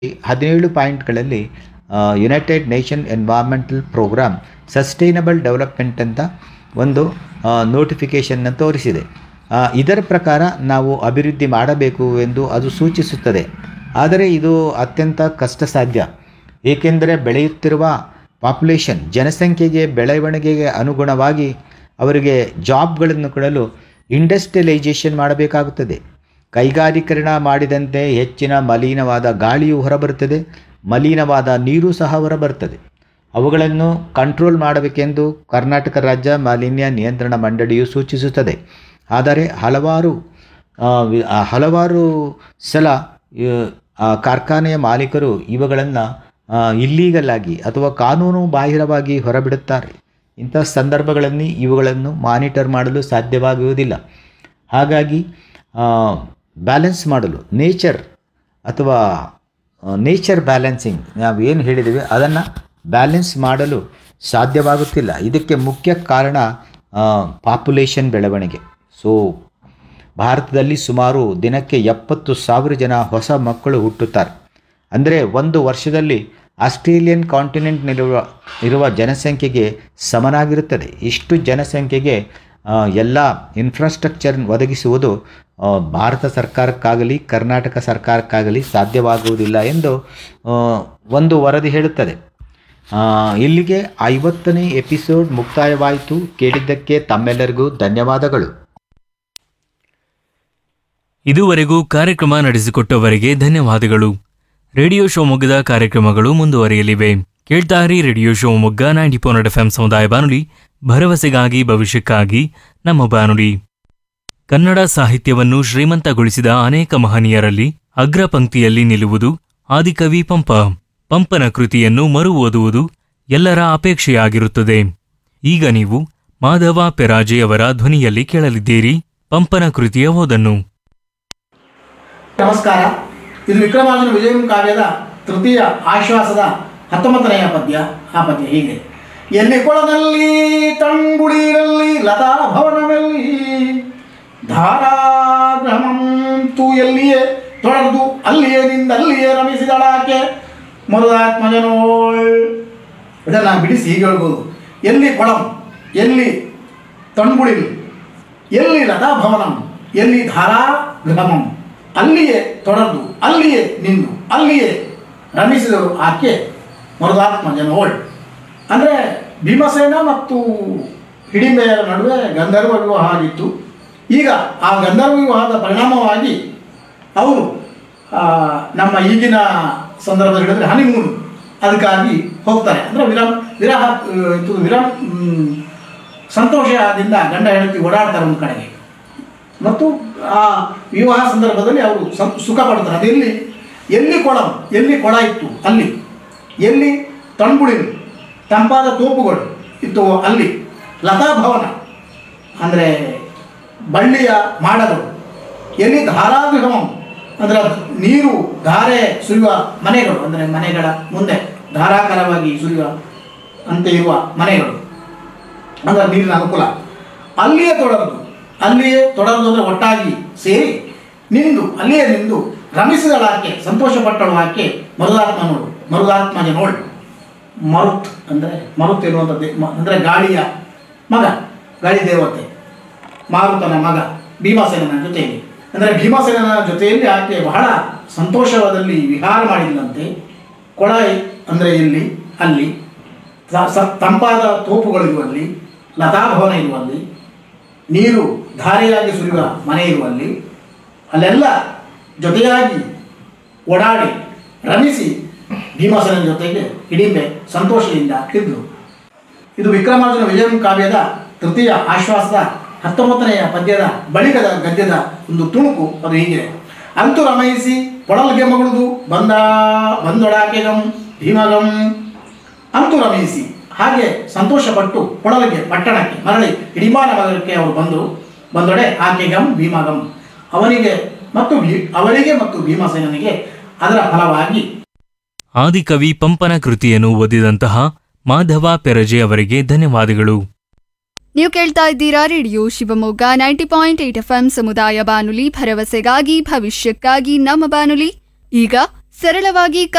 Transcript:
ಹದಿನೇಳು ಪಾಯಿಂಟ್ಗಳಲ್ಲಿ United nation environmental program sustainable development ಅಂತ ಒಂದು ನೋಟಿಫಿಕೇಷನ್ನ ತೋರಿಸಿದೆ ಆ, ಇದರ ಪ್ರಕಾರ ನಾವು ಅಭಿವೃದ್ಧಿ ಮಾಡಬೇಕು ಎಂದು ಅದು ಸೂಚಿಸುತ್ತದೆ ಆದರೆ ಇದು ಅತ್ಯಂತ ಕಷ್ಟ ಸಾಧ್ಯ ಏಕೆಂದರೆ ಬೆಳೆಯುತ್ತಿರುವ ಪಾಪ್ಯುಲೇಷನ್ ಜನಸಂಖ್ಯೆಗೆ ಬೆಳವಣಿಗೆಗೆ ಅನುಗುಣವಾಗಿ ಅವರಿಗೆ ಜಾಬ್ಗಳನ್ನು ಕೊಡಲು ಇಂಡಸ್ಟ್ರಿಯಲೈಜೇಷನ್ ಮಾಡಬೇಕಾಗುತ್ತದೆ ಕೈಗಾರೀಕರಣ ಮಾಡಿದಂತೆ ಹೆಚ್ಚಿನ ಮಲಿನವಾದ ಗಾಳಿಯು ಹೊರಬರುತ್ತದೆ ಮಲಿನವಾದ ನೀರು ಸಹ ಹೊರಬರುತ್ತದೆ ಅವುಗಳನ್ನು ಕಂಟ್ರೋಲ್ ಮಾಡಬೇಕೆಂದು ಕರ್ನಾಟಕ ರಾಜ್ಯ ಮಾಲಿನ್ಯ ನಿಯಂತ್ರಣ ಮಂಡಳಿಯು ಸೂಚಿಸುತ್ತದೆ ಆದರೆ ಹಲವಾರು ಆ, ವಿ- ಆ, ಹಲವಾರು ಸಲ ಆ, ಆ ಕಾರ್ಖಾನೆಯ ಮಾಲೀಕರು ಇವುಗಳನ್ನು ಇಲ್ಲೀಗಲ್ ಆಗಿ ಅಥವಾ ಕಾನೂನು ಬಾಹಿರವಾಗಿ ಹೊರಬಿಡುತ್ತಾರೆ ಇಂಥ ಸಂದರ್ಭಗಳಲ್ಲಿ ಇವುಗಳನ್ನು ಮಾನಿಟರ್ ಮಾಡಲು ಸಾಧ್ಯವಾಗುವುದಿಲ್ಲ ಹಾಗಾಗಿ ಬ್ಯಾಲೆನ್ಸ್ ಮಾಡಲು ನೇಚರ್ ಅಥವಾ ನೇಚರ್ ಬ್ಯಾಲೆನ್ಸಿಂಗ್ ನಾವು ಏನು ಹೇಳಿದ್ದೀವಿ ಅದನ್ನು ಬ್ಯಾಲೆನ್ಸ್ ಮಾಡಲು ಸಾಧ್ಯವಾಗುತ್ತಿಲ್ಲ ಇದಕ್ಕೆ ಮುಖ್ಯ ಕಾರಣ ಪಾಪ್ಯುಲೇಷನ್ ಬೆಳವಣಿಗೆ ಸೊ ಭಾರತದಲ್ಲಿ ಸುಮಾರು ದಿನಕ್ಕೆ ಎಪ್ಪತ್ತು ಸಾವಿರ ಜನ ಹೊಸ ಮಕ್ಕಳು ಹುಟ್ಟುತ್ತಾರೆ ಅಂದರೆ ಒಂದು ವರ್ಷದಲ್ಲಿ ಆಸ್ಟ್ರೇಲಿಯನ್ ಕಾಂಟಿನೆಂಟ್ನಲ್ಲಿರುವ ಇರುವ ಜನಸಂಖ್ಯೆಗೆ ಸಮನಾಗಿರುತ್ತದೆ ಇಷ್ಟು ಜನಸಂಖ್ಯೆಗೆ ಆ, ಎಲ್ಲ ಇನ್ಫ್ರಾಸ್ಟ್ರಕ್ಚರ್ ಒದಗಿಸುವುದು ಆ, ಭಾರತ ಸರ್ಕಾರಕ್ಕಾಗಲಿ ಕರ್ನಾಟಕ ಸರ್ಕಾರಕ್ಕಾಗಲಿ ಸಾಧ್ಯವಾಗುವುದಿಲ್ಲ ಎಂದು ಆ, ಒಂದು ವರದಿ ಹೇಳುತ್ತದೆ ಆ, ಇಲ್ಲಿಗೆ ಐವತ್ತನೇ ಎಪಿಸೋಡ್ ಮುಕ್ತಾಯವಾಯಿತು ಕೇಳಿದ್ದಕ್ಕೆ ತಮ್ಮೆಲ್ಲರಿಗೂ ಧನ್ಯವಾದಗಳು ಇದುವರೆಗೂ ಕಾರ್ಯಕ್ರಮ ನಡೆಸಿಕೊಟ್ಟವರಿಗೆ ಧನ್ಯವಾದಗಳು ರೇಡಿಯೋ ಶಿವಮೊಗ್ಗದ ಕಾರ್ಯಕ್ರಮಗಳು ಮುಂದುವರಿಯಲಿವೆ ಕೇಳ್ತಾರಿ radio Shivamogga ninety point F ಸಮುದಾಯ ಬಾನುಲಿ ಭರವಸೆಗಾಗಿ ಭವಿಷ್ಯಕ್ಕಾಗಿ ನಮ್ಮ ಬಾನುಲಿ ಕನ್ನಡ ಸಾಹಿತ್ಯವನ್ನು ಶ್ರೀಮಂತಗೊಳಿಸಿದ ಅನೇಕ ಮಹನೀಯರಲ್ಲಿ ಅಗ್ರ ಪಂಕ್ತಿಯಲ್ಲಿ ನಿಲ್ಲುವುದು ಆದಿಕವಿ ಪಂಪ ಪಂಪನ ಕೃತಿಯನ್ನು ಮರು ಓದುವುದು ಎಲ್ಲರ ಅಪೇಕ್ಷೆಯಾಗಿರುತ್ತದೆ ಈಗ ನೀವು ಮಾಧವ ಪೆರಾಜೆ ಅವರ ಧ್ವನಿಯಲ್ಲಿ ಕೇಳಲಿದ್ದೀರಿ ಪಂಪನ ಕೃತಿಯ ಓದನ್ನು ನಮಸ್ಕಾರ ಇದು ವಿಕ್ರಮಾರ್ಜುನ ವಿಜಯಂ ಕಾವ್ಯದ ತೃತೀಯ ಆಶ್ವಾಸದ ಹತ್ತೊಂಬತ್ತನೆಯ ಪದ್ಯ ಆ ಪದ್ಯ ಹೀಗೆ ಎಲ್ಲಿ ಕೊಳದಲ್ಲಿ ತಂಗುಡಿರಲ್ಲಿ ಲತಾ ಭವನದಲ್ಲಿ ಧಾರಾಗ್ರಹಮಂತೂ ಎಲ್ಲಿಯೇ ತೊಳೆದು ಅಲ್ಲಿಯೇ ನಿಂದಲ್ಲಿಯೇ ರಮಿಸಿದಳಾಕೆ ಮರುದಾತ್ಮಜನೋಳ್ ಇದನ್ನು ಬಿಡಿಸಿ ಹೀಗೆ ಹೇಳ್ಬೋದು ಎಲ್ಲಿ ಕೊಳಂ ಎಲ್ಲಿ ತಂಗುಡಿಲ್ ಎಲ್ಲಿ ಲತಾಭವನಂ ಎಲ್ಲಿ ಧಾರಾಗೃಹಮಂ ಅಲ್ಲಿಯೇ ತೊಡರ್ದು ಅಲ್ಲಿಯೇ ನಿಂದು ಅಲ್ಲಿಯೇ ರಮಿಸಿದರು ಆಕೆ ಮರುದಾತ್ಮ ಜನೋಳ್ ಅಂದರೆ ಭೀಮಸೇನ ಮತ್ತು ಹಿಡಿಂಬೆಯರ ನಡುವೆ ಗಂಧರ್ವ ವಿವಾಹ ಆಗಿತ್ತು ಈಗ ಆ ಗಂಧರ್ವ ವಿವಾಹದ ಪರಿಣಾಮವಾಗಿ ಅವರು ಆ, ನಮ್ಮ ಈಗಿನ ಸಂದರ್ಭದಲ್ಲಿ ಹೇಳಿದ್ರೆ ಹನಿಮೂನ್ ಅದಕ್ಕಾಗಿ ಹೋಗ್ತಾರೆ ಅಂದರೆ ವಿರಾಮ ವಿರಾಹ ಆ, ಇದು ವಿರಾಮ ಮ್, ಸಂತೋಷದಿಂದ ಗಂಡ ಹೆಂಡತಿ ಓಡಾಡ್ತಾರೆ ಒಂದು ಕಡೆಗೆ ಮತ್ತು ಆ ವಿವಾಹ ಸಂದರ್ಭದಲ್ಲಿ ಅವರು ಸಂ- ಸುಖ ಪಡ್ತಾರೆ ಅದೆಲ್ಲಿ ಎಲ್ಲಿ ಕೊಳಂ ಎಲ್ಲಿ ಕೊಳ ಇತ್ತು ಅಲ್ಲಿ ಎಲ್ಲಿ ತಂಗುಳಿರು ತಂಪಾದ ತೋಪುಗಳು ಇತ್ತು ಅಲ್ಲಿ ಲತಾಭವನ ಅಂದರೆ ಬಳ್ಳಿಯ ಮಾಡಗಳು ಎಲ್ಲಿ ಧಾರಾಗೃಹಂ ಅಂದರೆ ನೀರು ಧಾರೆ ಸುರಿಯುವ ಮನೆಗಳು ಅಂದರೆ ಮನೆಗಳ ಮುಂದೆ ಧಾರಾಕಾರವಾಗಿ ಸುರಿಯುವ ಅಂತ ಇರುವ ಮನೆಗಳು ಅಂದರೆ ನೀರಿನ ಅನುಕೂಲ ಅಲ್ಲಿಯೇ ತೊಡರದು ಅಲ್ಲಿಯೇ ತೊಡರದು ಅಂದರೆ ಒಟ್ಟಾಗಿ ಸೇರಿ ನಿಂದು ಅಲ್ಲಿಯೇ ನಿಂದು ರಮಿಸಿದಳಾಕೆ ಸಂತೋಷಪಟ್ಟಳು ಆಕೆ ಮರುದಾತ್ಮನೋಳು ಮರುದಾತ್ಮಜನೋಳು ಮರುತ್ ಅಂದರೆ ಮರುತ್ ಎನ್ನುವಂಥದ್ದು ಮ- ಅಂದರೆ ಗಾಳಿಯ ಮಗ ಗಾಳಿ ದೇವತೆ ಮಾರುತನ ಮಗ ಭೀಮಸೇನನ ಜೊತೆಯಲ್ಲಿ ಅಂದರೆ ಭೀಮಸೇನನ ಜೊತೆಯಲ್ಲಿ ಆಕೆ ಬಹಳ ಸಂತೋಷವಾದಲ್ಲಿ ವಿಹಾರ ಮಾಡಿದಂತೆ ಕೊಳ ಅಂದರೆ ಎಲ್ಲಿ ಅಲ್ಲಿ ಸ- ಸ- ತಂಪಾದ ತೋಪುಗಳಿರುವಲ್ಲಿ ಲತಾಭವನ ಇರುವಲ್ಲಿ ನೀರು ಧಾರೆಯಾಗಿ ಸುರಿಯುವ ಮನೆ ಇರುವಲ್ಲಿ ಅಲ್ಲೆಲ್ಲ ಜೊತೆಯಾಗಿ ಓಡಾಡಿ ರಮಿಸಿ ಭೀಮಸೇನ ಜೊತೆಗೆ ಹಿಡಿಂಬೆ ಸಂತೋಷದಿಂದ ಇದ್ದರು ಇದು ವಿಕ್ರಮಾರ್ಜುನ ವಿಜಯಂ ಕಾವ್ಯದ ತೃತೀಯ ಆಶ್ವಾಸದ ಹತ್ತೊಂಬತ್ತನೆಯ ಪದ್ಯದ ಬಳಿಕದ ಗದ್ಯದ ಒಂದು ತುಣುಕು ಅದು ಹೀಗಿದೆ ಅಂತು ರಮಯಿಸಿ ಕೊಳಲ್ಗೆ ಮಗುಳುದು ಬಂದ ಬಂದೊಡಾಕೆಗಂ ಭೀಮಗಂ ಅಂತು ರಮಯಿಸಿ ಹಾಗೆ ಸಂತೋಷಪಟ್ಟು ಕೊಳಲಿಗೆ ಪಟ್ಟಣಕ್ಕೆ ಮರಳಿ ಹಿಡಿಮಾನ ನಗರಕ್ಕೆ ಅವರು ಬಂದರು ಬಂದೊಡೆ ಆಕೆಗಂ ಭೀಮಗಂ ಅವನಿಗೆ ಮತ್ತು ಭೀ ಅವರಿಗೆ ಮತ್ತು ಭೀಮಸೇನನಿಗೆ ಅದರ ಫಲವಾಗಿ ಆದಿಕವಿ ಪಂಪನ ಕೃತಿಯನ್ನು ಓದಿದಂತಹ ಮಾಧವ ಪೆರಜೆ ಅವರಿಗೆ ಧನ್ಯವಾದಗಳು ನೀವು ಕೇಳ್ತಾ ಇದ್ದೀರಾ radio Shivamogga ninety point eight F ಸಮುದಾಯ ಬಾನುಲಿ ಭರವಸೆಗಾಗಿ ಭವಿಷ್ಯಕ್ಕಾಗಿ ನಮ್ಮ ಬಾನುಲಿ ಈಗ ಸರಳವಾಗಿ